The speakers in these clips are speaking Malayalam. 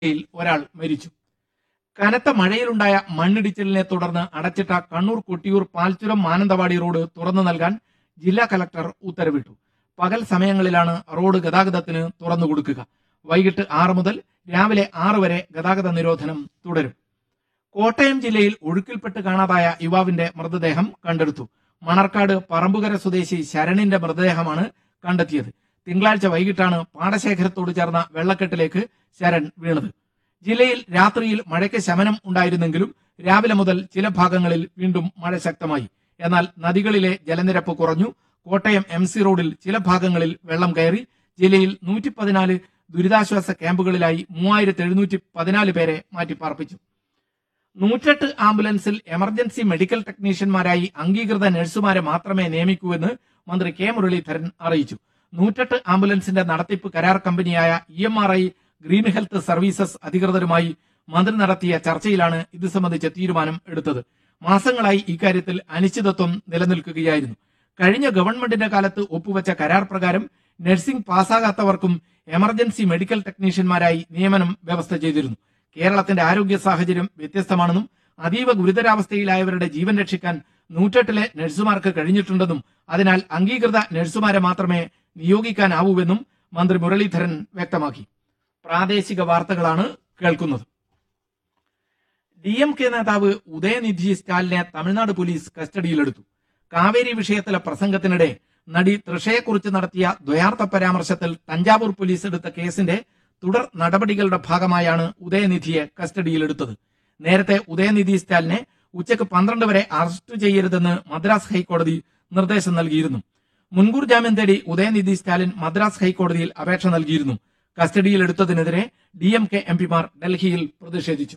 യിൽ ഒരാൾ മരിച്ചു കനത്ത മഴയിലുണ്ടായ മണ്ണിടിച്ചിലിനെ തുടർന്ന് അടച്ചിട്ട കണ്ണൂർ കൊട്ടിയൂർ പാൽച്ചുരം മാനന്തവാടി റോഡ് തുറന്നു നൽകാൻ ജില്ലാ കലക്ടർ ഉത്തരവിട്ടു പകൽ സമയങ്ങളിലാണ് റോഡ് ഗതാഗതത്തിന് തുറന്നു കൊടുക്കുക വൈകിട്ട് ആറ് മുതൽ രാവിലെ ആറ് വരെ ഗതാഗത നിരോധനം തുടരും കോട്ടയം ജില്ലയിൽ ഒഴുക്കിൽപ്പെട്ട് കാണാതായ യുവാവിന്റെ മൃതദേഹം കണ്ടെടുത്തു മണർക്കാട് പറമ്പുകര സ്വദേശി ശരണിന്റെ മൃതദേഹമാണ് കണ്ടെത്തിയത് തിങ്കളാഴ്ച വൈകിട്ടാണ് പാടശേഖരത്തോട് ചേർന്ന വെള്ളക്കെട്ടിലേക്ക് ശരൺ വീണത് ജില്ലയിൽ രാത്രിയിൽ മഴയ്ക്ക് ശമനം ഉണ്ടായിരുന്നെങ്കിലും രാവിലെ മുതൽ ചില ഭാഗങ്ങളിൽ വീണ്ടും മഴ ശക്തമായി എന്നാൽ നദികളിലെ ജലനിരപ്പ് കുറഞ്ഞു കോട്ടയം എം സി റോഡിൽ ചില ഭാഗങ്ങളിൽ വെള്ളം കയറി ജില്ലയിൽ നൂറ്റി പതിനാല് ദുരിതാശ്വാസ ക്യാമ്പുകളിലായി മൂവായിരത്തി എഴുന്നൂറ്റി പതിനാല് പേരെ മാറ്റിപ്പാർപ്പിച്ചു നൂറ്റെട്ട് ആംബുലൻസിൽ എമർജൻസി മെഡിക്കൽ ടെക്നീഷ്യന്മാരായി അംഗീകൃത നഴ്സുമാരെ മാത്രമേ നിയമിക്കൂവെന്ന് മന്ത്രി കെ മുരളീധരൻ അറിയിച്ചു നൂറ്റെട്ട് ആംബുലൻസിന്റെ നടത്തിപ്പ് കരാർ കമ്പനിയായ E M R I green health services അധികൃതരുമായി മന്ത്രി നടത്തിയ ചർച്ചയിലാണ് ഇത് സംബന്ധിച്ച തീരുമാനം എടുത്തത് മാസങ്ങളായി ഇക്കാര്യത്തിൽ അനിശ്ചിതത്വം നിലനിൽക്കുകയായിരുന്നു കഴിഞ്ഞ ഗവൺമെന്റിന്റെ കാലത്ത് ഒപ്പുവെച്ച കരാർ പ്രകാരം നഴ്സിംഗ് പാസ്സാകാത്തവർക്കും എമർജൻസി മെഡിക്കൽ ടെക്നീഷ്യന്മാരായി നിയമനം വ്യവസ്ഥ ചെയ്തിരുന്നു കേരളത്തിന്റെ ആരോഗ്യ സാഹചര്യം വ്യത്യസ്തമാണെന്നും അതീവ ഗുരുതരാവസ്ഥയിലായവരുടെ ജീവൻ രക്ഷിക്കാൻ നൂറ്റെട്ടിലെ നഴ്സുമാർക്ക് കഴിഞ്ഞിട്ടുണ്ടെന്നും അതിനാൽ അംഗീകൃത നഴ്സുമാരെ മാത്രമേ നിയോഗിക്കാനാവൂവെന്നും മന്ത്രി മുരളീധരൻ വ്യക്തമാക്കി പ്രാദേശിക വാർത്തകളാണ് കേൾക്കുന്നത് ഡി എം കെ നേതാവ് ഉദയനിധി സ്റ്റാലിനെ തമിഴ്നാട് പോലീസ് കസ്റ്റഡിയിലെടുത്തു കാവേരി വിഷയത്തിലെ പ്രസംഗത്തിനിടെ നടി തൃഷയെക്കുറിച്ച് നടത്തിയ ദ്വയാർത്ഥ പരാമർശത്തിൽ തഞ്ചാവൂർ പോലീസ് എടുത്ത കേസിന്റെ തുടർ നടപടികളുടെ ഭാഗമായാണ് ഉദയനിധിയെ കസ്റ്റഡിയിലെടുത്തത് നേരത്തെ ഉദയനിധി സ്റ്റാലിനെ ഉച്ചയ്ക്ക് പന്ത്രണ്ട് വരെ അറസ്റ്റ് ചെയ്യരുതെന്ന് മദ്രാസ് ഹൈക്കോടതി നിർദ്ദേശം നൽകിയിരുന്നു മുൻകൂർ ജാമ്യം തേടി ഉദയനിധി സ്റ്റാലിൻ മദ്രാസ് ഹൈക്കോടതിയിൽ അപേക്ഷ നൽകിയിരുന്നു കസ്റ്റഡിയിലെടുത്തതിനെതിരെ ഡി എം കെ എം പിമാർ ഡൽഹിയിൽ പ്രതിഷേധിച്ചു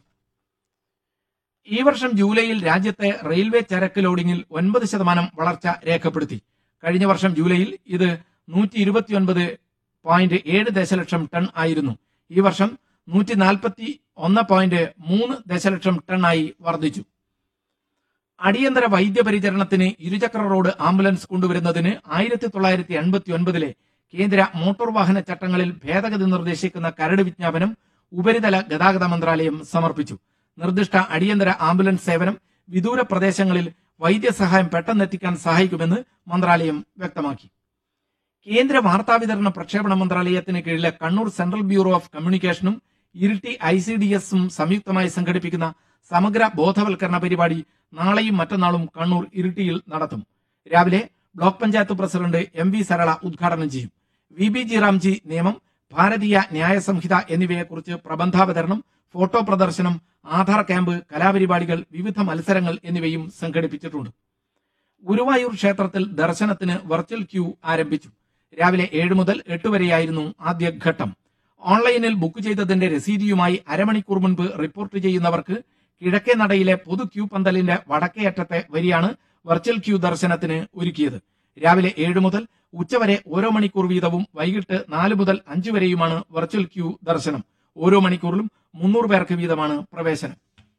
ഈ വർഷം ജൂലൈയിൽ രാജ്യത്തെ റെയിൽവേ ചരക്ക് ലോഡിംഗിൽ ഒൻപത് ശതമാനം വളർച്ച രേഖപ്പെടുത്തി കഴിഞ്ഞ വർഷം ജൂലൈയിൽ ഇത് നൂറ്റി ഇരുപത്തിയൊൻപത് പോയിന്റ് ഏഴ് ദശലക്ഷം ടൺ ആയിരുന്നു ഈ വർഷം നൂറ്റി നാൽപ്പത്തി ഒന്ന് പോയിന്റ് മൂന്ന് ദശലക്ഷം ടൺ ആയി വർദ്ധിച്ചു അടിയന്തര വൈദ്യപരിചരണത്തിന് ഇരുചക്ര റോഡ് ആംബുലൻസ് കൊണ്ടുവരുന്നതിന് ആയിരത്തി തൊള്ളായിരത്തി എൺപത്തി ഒൻപതിലെ കേന്ദ്ര മോട്ടോർ വാഹന ചട്ടങ്ങളിൽ ഭേദഗതി നിർദ്ദേശിക്കുന്ന കരട് വിജ്ഞാപനം ഉപരിതല ഗതാഗത മന്ത്രാലയം സമർപ്പിച്ചു നിർദ്ദിഷ്ട അടിയന്തര ആംബുലൻസ് സേവനം വിദൂര പ്രദേശങ്ങളിൽ വൈദ്യസഹായം പെട്ടെന്നെത്തിക്കാൻ സഹായിക്കുമെന്ന് മന്ത്രാലയം വ്യക്തമാക്കി കേന്ദ്ര വാർത്താവിതരണ പ്രക്ഷേപണ മന്ത്രാലയത്തിന് കീഴിലെ കണ്ണൂർ സെൻട്രൽ ബ്യൂറോ ഓഫ് കമ്മ്യൂണിക്കേഷനും ഇരിട്ടി ഐ സി ഡി എസും സംയുക്തമായി സംഘടിപ്പിക്കുന്ന സമഗ്ര ബോധവൽക്കരണ പരിപാടി നാളെയും മറ്റന്നാളും കണ്ണൂർ ഇരിട്ടിയിൽ നടത്തും രാവിലെ block panchayat president M V Sarala ഉദ്ഘാടനം ചെയ്യും വി ബി ജി റാംജി നിയമം ഭാരതീയ ന്യായ സംഹിത എന്നിവയെക്കുറിച്ച് പ്രബന്ധാവതരണം ഫോട്ടോ പ്രദർശനം ആധാർ ക്യാമ്പ് കലാപരിപാടികൾ വിവിധ മത്സരങ്ങൾ എന്നിവയും സംഘടിപ്പിച്ചിട്ടുണ്ട് ഗുരുവായൂർ ക്ഷേത്രത്തിൽ ദർശനത്തിന് വെർച്വൽ ക്യൂ ആരംഭിച്ചു രാവിലെ ഏഴ് മുതൽ എട്ട് വരെയായിരുന്നു ആദ്യഘട്ടം ഓൺലൈനിൽ ബുക്ക് ചെയ്തതിന്റെ രസീതിയുമായി അരമണിക്കൂർ മുൻപ് റിപ്പോർട്ട് ചെയ്യുന്നവർക്ക് കിഴക്കേ നടയിലെ പൊതു ക്യൂ പന്തലിന്റെ വടക്കേ അറ്റത്തെ വരിയാണ് വെർച്വൽ ക്യൂ ദർശനത്തിന് ഒരുക്കിയത് രാവിലെ ഏഴ് മുതൽ ഉച്ചവരെ ഓരോ മണിക്കൂർ വീതവും വൈകിട്ട് നാല് മുതൽ അഞ്ച് വരെയുമാണ് വെർച്വൽ ക്യൂ ദർശനം ഓരോ മണിക്കൂറിലും മുന്നൂറ് പേർക്ക് വീതമാണ് പ്രവേശനം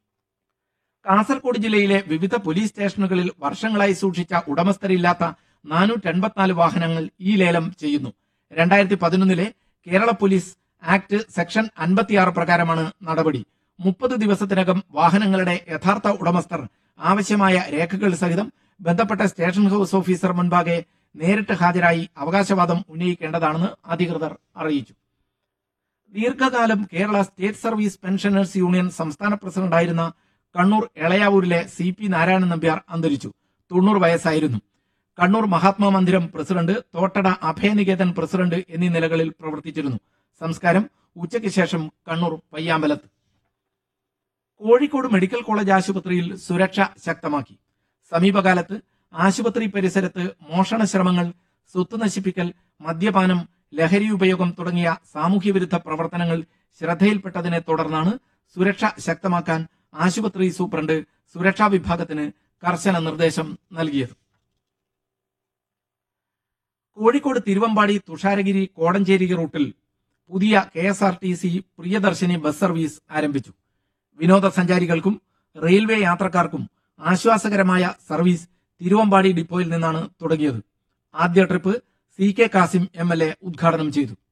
കാസർഗോഡ് ജില്ലയിലെ വിവിധ പോലീസ് സ്റ്റേഷനുകളിൽ വർഷങ്ങളായി സൂക്ഷിച്ച ഉടമസ്ഥരില്ലാത്ത നാനൂറ്റി എൺപത്തിനാല് വാഹനങ്ങൾ ഈ ലേലം ചെയ്യുന്നു രണ്ടായിരത്തി പതിനൊന്നിലെ കേരള പോലീസ് ആക്ട് സെക്ഷൻ അൻപത്തിയാറ് പ്രകാരമാണ് നടപടി മുപ്പത് ദിവസത്തിനകം വാഹനങ്ങളുടെ യഥാർത്ഥ ഉടമസ്ഥർ ആവശ്യമായ രേഖകൾ സഹിതം ബന്ധപ്പെട്ട സ്റ്റേഷൻ ഹൌസ് ഓഫീസർ മുൻപാകെ നേരിട്ട് ഹാജരായി അവകാശവാദം ഉന്നയിക്കേണ്ടതാണെന്ന് അധികൃതർ അറിയിച്ചു ദീർഘകാലം Kerala state service pensioners union സംസ്ഥാന പ്രസിഡന്റായിരുന്ന കണ്ണൂർ എളയാവൂരിലെ സി പി നാരായണൻ നമ്പ്യാർ അന്തരിച്ചു തൊണ്ണൂറ് വയസ്സായിരുന്നു കണ്ണൂർ മഹാത്മാ മന്ദിരം പ്രസിഡന്റ് തോട്ടട അഭയനികേതൻ പ്രസിഡന്റ് എന്നീ നിലകളിൽ പ്രവർത്തിച്ചിരുന്നു സംസ്കാരം ഉച്ചയ്ക്ക് ശേഷം കണ്ണൂർ പയ്യാമ്പലത്ത് കോഴിക്കോട് മെഡിക്കൽ കോളേജ് ആശുപത്രിയിൽ സുരക്ഷ ശക്തമാക്കി സമീപകാലത്ത് ആശുപത്രി പരിസരത്ത് മോഷണ ശ്രമങ്ങൾ സ്വത്ത് നശിപ്പിക്കൽ മദ്യപാനം ലഹരി ഉപയോഗം തുടങ്ങിയ സാമൂഹ്യവിരുദ്ധ പ്രവർത്തനങ്ങൾ ശ്രദ്ധയിൽപ്പെട്ടതിനെ തുടർന്നാണ് സുരക്ഷ ശക്തമാക്കാൻ ആശുപത്രി സൂപ്രണ്ട് സുരക്ഷാ വിഭാഗത്തിന് കർശന നിർദ്ദേശം നൽകിയത് കോഴിക്കോട് തിരുവമ്പാടി തുഷാരഗിരി കോടഞ്ചേരി റൂട്ടിൽ പുതിയ K S R T C Priyadarshini bus service ആരംഭിച്ചു വിനോദസഞ്ചാരികൾക്കും റെയിൽവേ യാത്രക്കാർക്കും ആശ്വാസകരമായ സർവീസ് തിരുവമ്പാടി ഡിപ്പോയിൽ നിന്നാണ് തുടങ്ങിയത് ആദ്യ trip C K Kasim M L A ഉദ്ഘാടനം ചെയ്തു